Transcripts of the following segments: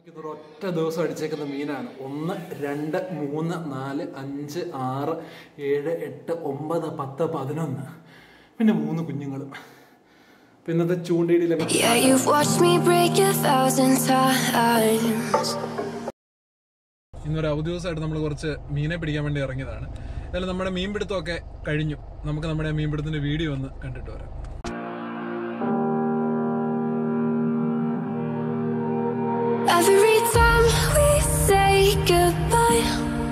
നമുക്കിത് ഒറ്റ ദിവസം അടിച്ചേക്കുന്ന മീനാണ് ഒന്ന് രണ്ട് മൂന്ന് നാല് അഞ്ച് ആറ് ഏഴ് എട്ട് ഒമ്പത് പത്ത് പതിനൊന്ന് പിന്നെ മൂന്ന് കുഞ്ഞുങ്ങളും ഇപ്പൊ ഇന്നത്തെ ചൂണ്ടയിടിയിലെ Yeah, you've watched me break a thousand times. ഇന്നൊരു അവധി ദിവസമായിട്ട് നമ്മൾ കുറച്ച് മീനെ പിടിക്കാൻ വേണ്ടി ഇറങ്ങിയതാണ് എന്നാലും നമ്മുടെ മീൻപിടുത്തമൊക്കെ കഴിഞ്ഞു നമുക്ക് നമ്മുടെ മീൻപിടുത്തത്തിന്റെ വീഡിയോ ഒന്ന് കണ്ടിട്ട് വരാം Every time we say goodbye,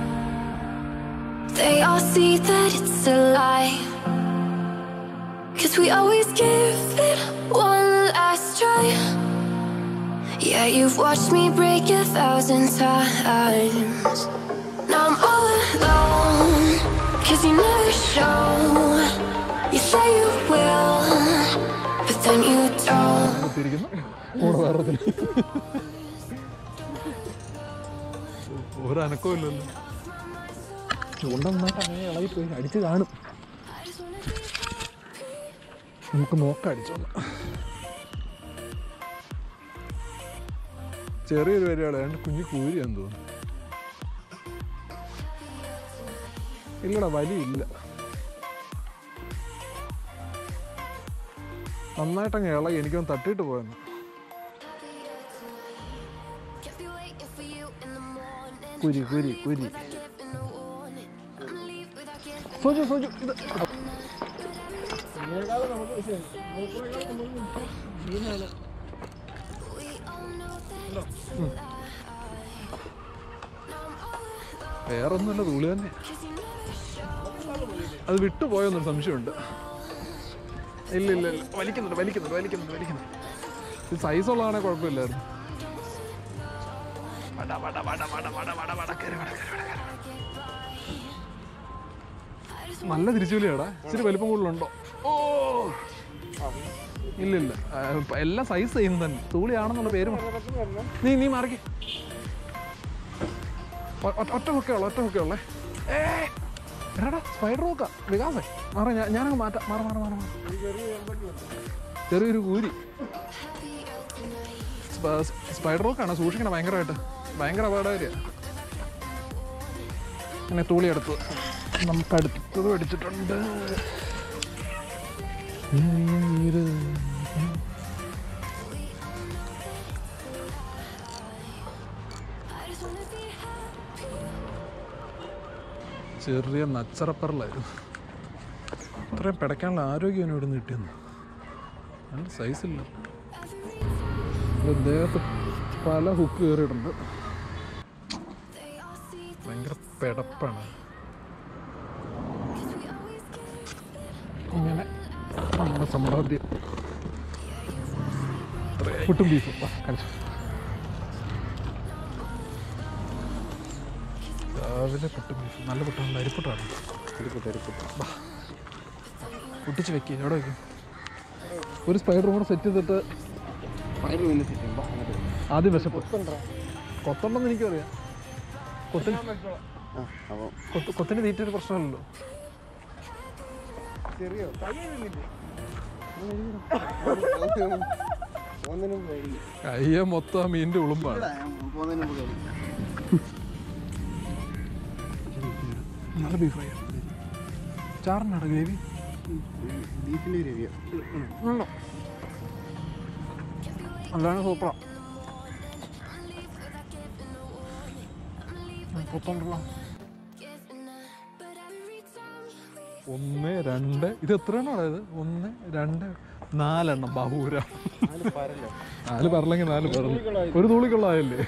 they all see that it's a lie. Cause we always give it one last try. Yeah, you've watched me break a thousand times. Now I'm all alone. Cause you never show. You say you will, but then you don't. ഒരു അനക്കവും ഇല്ലല്ലോ ചൂണ്ടന്നായിട്ട് അങ്ങനെ ഇളകിപ്പോയി അടിച്ച് കാണും നമുക്ക് നോക്കാം അടിച്ചോളാം ചെറിയൊരു പരിപാടി രണ്ട് കുഞ്ഞു കൂരിയാന്ന് തോന്നുന്നു ഇല്ലടാ വലിയില്ല നന്നായിട്ടങ്ങ് ഇളകി എനിക്കൊന്ന് തട്ടിയിട്ട് പോയെന്ന് Can't be waiting for you in the morning. കുരി കുരി കുരി Without giving a warning. I'ma leave without giving Soju Soju ഇത് We all know that it's a lie. Now I'm all alone. വേറൊന്നുമല്ല തൂളി തന്നെ Cause you never show. അത് വിട്ടുപോയെന്നൊരു സംശയമുണ്ട് ഇല്ല ഇല്ല ഇല്ല വലിക്കുന്നുണ്ട് വലിക്കുന്നുണ്ട് വലിക്കുന്നുണ്ട് വലിക്കുന്നുണ്ട് ഇത് size ഉള്ളതാണെങ്കിൽ കുഴപ്പമില്ലായിരുന്നു വട, വട, വട, വട, വട, വട, വട, കേറ്, വട, കേറ്, വട, കേറ്. നല്ല തിരിച്ചുവിളിയാടാ ഇച്ചിരി വലിപ്പം കൂടുതലുണ്ടോ ഓ ഇല്ല ഇല്ല ആ, ഇപ്പൊ എല്ലാം സൈസ് സെയിം തന്നെ തൂളിയാണെന്നുള്ള പേര് മതി. നീ നീ മാറിക്ക് ഒ- ഒറ്റ- ഒറ്റ ഹുക്കേ ഉള്ളു ഒറ്റ ഹുക്കേ ഉള്ളേ ഏ എടാ സ്പൈഡർ നോക്ക വികാസേ മാറാ ഞാൻ ഞാനങ്ങ് മാറ്റാം മാറ മാറ മാറ മാറ ചെറിയൊരു കൂരി സ്പ- സ്പൈഡർ റോക്കാണ് സൂക്ഷിക്കണം ഭയങ്കരമായിട്ട് ഭയങ്കര അപകടകാരിയാ അങ്ങനെ തൂളി എടുത്തു നമുക്ക് അടുത്തത് അടിച്ചിട്ടുണ്ട് I just wanna be happy. ചെറിയ നച്ചറപ്പറലായിരുന്നു ഇത്രയും പിടയ്ക്കാനുള്ള ആരോഗ്യം ഇവിടെ നിന്ന് കിട്ടിയെന്ന് നല്ല സൈസില്ല ദേഹത്ത് പല ഹുക്ക് കയറിയിട്ടുണ്ട് They all see that ഭയങ്കര പിടപ്പാണ് we always give ഇങ്ങനെ നമ്മുടെ സമ്പാദ്യം പുട്ടും ബീഫും വാ, കാണിച്ചു രാവിലെ പുട്ടും ബീഫും നല്ല പുട്ടാണ് അരിപ്പുട്ടാണ് വാ. പൊട്ടിച്ച് വെക്കുക എവിടെ വെക്കും ഒരു സ്പൈഡർ കൂടെ സെറ്റ് ചെയ്തിട്ട് ആദ്യം വിശപ്പ് കൊത്തുണ്ടെന്ന് എനിക്കറിയാം കൊത്തിന് കൊത്ത് കൊത്തിന് തീറ്റ ഒരു പ്രശ്നമല്ലല്ലോ ഒന്നിനും വഴി കയ്യ മൊത്തം ആ മീനിന്റെ ഉളുമ്പാണ് പോകുന്നതിന് മുമ്പ് കഴിയും നല്ല ബീഫ് ഫ്രൈ ചാറിനാണ് ഗ്രേവി ബീഫിൻ്റെ ഗ്രേവിയോ അല്ലാതെ സൂപ്പറാ കൊത്തോണ്ടല്ലോ giving up. But every time we ഒന്ന് രണ്ട് ഇത് എത്ര എണ്ണമാണ് ഇത് ഒന്ന് രണ്ട് നാലെണ്ണം ബഹൂര നാല് പറലെങ്കിൽ നാല് പറല് ഒരു തൂളിക്കൊള്ളായല്ലേ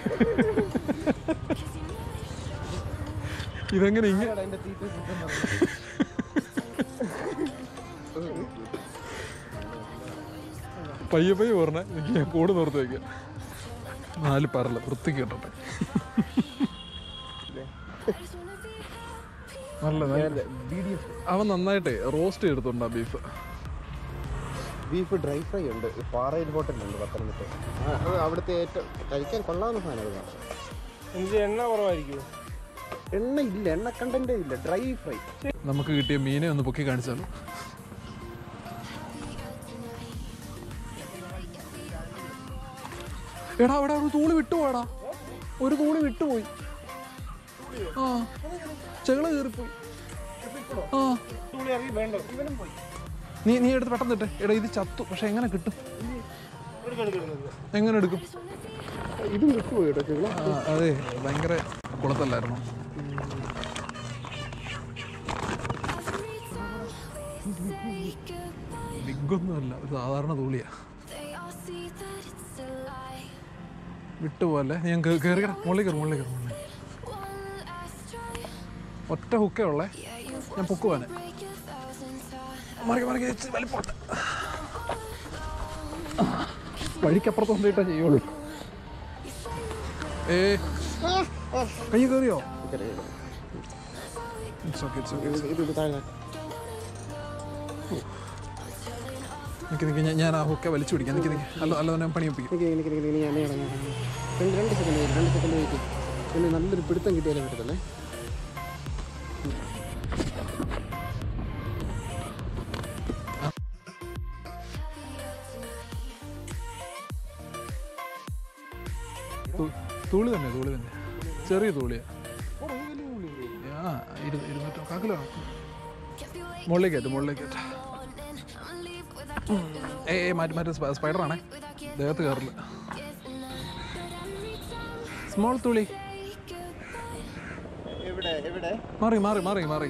ഇതെങ്ങനെ ഇങ്ങനെ പയ്യെ പയ്യെ പറഞ്ഞ എനിക്ക് ഞാൻ കൂടെ നിർത്തി വയ്ക്കാം നാല് പറല് വൃത്തിക്ക് കിട്ടട്ടെ നല്ല നല്ല അവൻ നന്നായിട്ടേ റോസ്റ്റ് ചെയ്തിട്ടുണ്ടാ ബീഫ് ബീഫ് ഡ്രൈ ഫ്രൈ ഉണ്ട് പാറയിൽ ഹോട്ടലുണ്ട് പത്തനംതിട്ട ആ, അത് അവിടുത്തെ ഏറ്റവും കഴിക്കാൻ കൊള്ളാവുന്ന സാധനം അത് എനിക്ക് എണ്ണ കുറവായിരിക്കും എണ്ണ ഇല്ല എണ്ണ കണ്ടന്റേ ഇല്ല ഡ്രൈ ഫ്രൈ നമുക്ക് കിട്ടിയ മീനെ ഒന്ന് പൊക്കി കാണിച്ചാലോ എടാ അവിടെ ഒരു തൂളി വിട്ടുപോടാ ഒരു തൂളി വിട്ടുപോയി ആ ചെകള് കയറിപ്പോയി ആ തുള്ളി ഇറങ്ങി വേണ്ട ഇവനും പോയി നീ നീ എടുത്ത് പെട്ടെന്ന് ഇട്ടെ എടാ ഇത് ചത്തു പക്ഷെ എങ്ങനെ കിട്ടും എടുക്കെടുക്കുന്നത് എങ്ങനെ എടുക്കും ഇതും വിട്ടുപോയി കേട്ടോ ചെകള ആ, അതെ ഭയങ്കര കുളത്തല്ലായിരുന്നു ബിഗൊന്നുമല്ല ഒരു സാധാരണ തൂളിയാ They all see that it's a lie. വിട്ടുപോലെ ഞാൻ കയറിക്കട മുകളിൽ കയറും മുകളിൽ കയറും മുകളിൽ One last try. ഒറ്റ ഹുക്കേ ഉള്ളേ Yeah, you've ഞാൻ പൊക്കുവാനെ break a thousand times. മറിക മറിക ഇച്ചിരി വലിപ്പോട്ടെ വഴിക്കപ്പുറത്ത് കൊണ്ടിട്ടാ ചെയ്യുള്ളൂ ഏ കൈ കയറിയോ ഇറ്റ്സ് ഓക്കെ ഇറ്റ്സ് ഓക്കെ ഇത് ഇത് താഴെ നിൽക്കി നിൽക്കി ഞാൻ ഞാൻ ആ ഹുക്കെ വലിച്ചു പിടിക്കാം നിൽക്കി നിൽക്കി അല്ല അല്ല ഞാൻ പണിയൊപ്പിക്കും എനിക്ക് എനിക്ക് എനിക്ക് ഞാൻ ഇറങ്ങാം രണ്ട് രണ്ട് സെക്കൻഡ് വെയിറ്റ് രണ്ട് സെക്കൻഡ് വെയിറ്റ് പിന്നെ നല്ലൊരു പിടുത്തം കിട്ടിയാലേ പറ്റത്തല്ലേ തു- തൂളി തന്നെ തൂളി തന്നെ ചെറിയ തൂളിയാ ആ ഇരു- ഇരുന്നൂറ്റോ കാക്കിലോ മുകളിലേക്ക് കയറ്റും മുകളിലേക്ക് കയറ്റാം I'ma leave without ഏ ഏ മാറ്റി മാറ്റി സ്പ- സ്പൈഡറാണേ ദേഹത്ത് കയറില്ല സ്മോൾ തുളി എവിടെ എവിടെ മാറി മാറി മാറി മാറി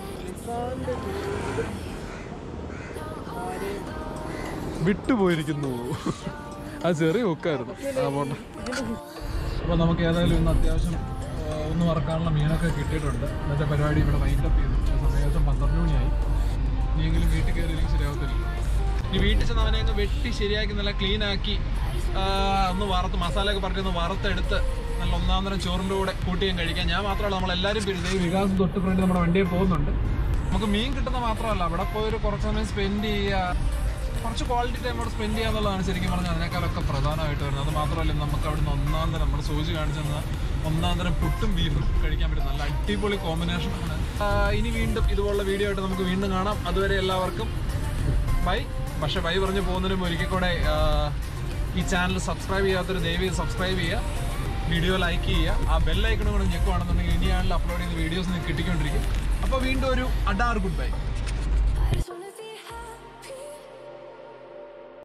വിട്ടുപോയിരിക്കുന്നു അത് ചെറിയ ഹുക്കായിരുന്നു ആ പോട്ടെ അപ്പോൾ നമുക്ക് ഏതായാലും ഇന്ന് അത്യാവശ്യം ആ, ഒന്ന് വറക്കാനുള്ള മീനൊക്കെ കിട്ടിയിട്ടുണ്ട് ഇന്നത്തെ പരിപാടി ഇവിടെ വൈൻഡപ്പ് ചെയ്തു സമയം ഏകദേശം പന്ത്രണ്ട് മണിയായി ഇനിയെങ്കിലും വീട്ടിൽ കയറിയില്ലെങ്കിൽ ശരിയാവത്തില്ല ഇനി വീട്ടിൽ ചെന്ന് അവനെ അങ്ങ് വെട്ടി ശരിയാക്കി നല്ല ക്ലീൻ ആക്കി ആ, ഒന്ന് വറുത്ത് മസാലയൊക്കെ പറഞ്ഞ് ഒന്ന് വറുത്തെടുത്ത് നല്ല ഒന്നാം തരം ചോറിൻ്റെ കൂടെ കൂട്ടിയും കഴിക്കാം ഞാൻ മാത്രമല്ല നമ്മളെല്ലാവരും പിരിതേ വികാസം തൊട്ട് ഫ്രണ്ട് നമ്മുടെ വണ്ടിയിൽ പോകുന്നുണ്ട് നമുക്ക് മീൻ കിട്ടുന്ന മാത്രമല്ല അവിടെ പോയി ഒരു കുറച്ച് സമയം സ്പെൻഡ് ചെയ്യുക കുറച്ച് ക്വാളിറ്റി ടൈം അവിടെ സ്പെൻഡ് ചെയ്യുക എന്നുള്ളതാണ് ശരിക്കും പറഞ്ഞാൽ അതിനേക്കാളൊക്കെ പ്രധാനമായിട്ട് വരുന്നത് അത് മാത്രമല്ല നമുക്ക് അവിടുന്ന് ഒന്നാം തരം നമ്മുടെ സൂചി കാണിച്ചു തന്ന ഒന്നാം തരം പുട്ടും ബീഫും കഴിക്കാൻ പറ്റും നല്ല അടിപൊളി കോമ്പിനേഷൻ ആണ് ആ, ഇനി വീണ്ടും ഇതുപോലുള്ള വീഡിയോ ആയിട്ട് നമുക്ക് വീണ്ടും കാണാം അതുവരെ എല്ലാവർക്കും ബൈ പക്ഷെ ബൈ പറഞ്ഞു പോകുന്നതിന് മുമ്പ് ഒരിക്കൽ കൂടെ ആ, ഈ ചാനൽ സബ്സ്ക്രൈബ് ചെയ്യാത്തൊരു ദയവ് സബ്സ്ക്രൈബ് ചെയ്യുക വീഡിയോ ലൈക്ക് ചെയ്യുക ആ ബെല്ലൈക്കണും കൂടെ ഞെക്കുവാണെന്നുണ്ടെങ്കിൽ ഇനിയാണെങ്കിൽ അപ്ലോഡ് ചെയ്യുന്ന വീഡിയോസ് നിങ്ങൾക്ക് കിട്ടിക്കൊണ്ടിരിക്കും അപ്പോൾ വീണ്ടും ഒരു അഡാർ ഗുഡ് ബൈ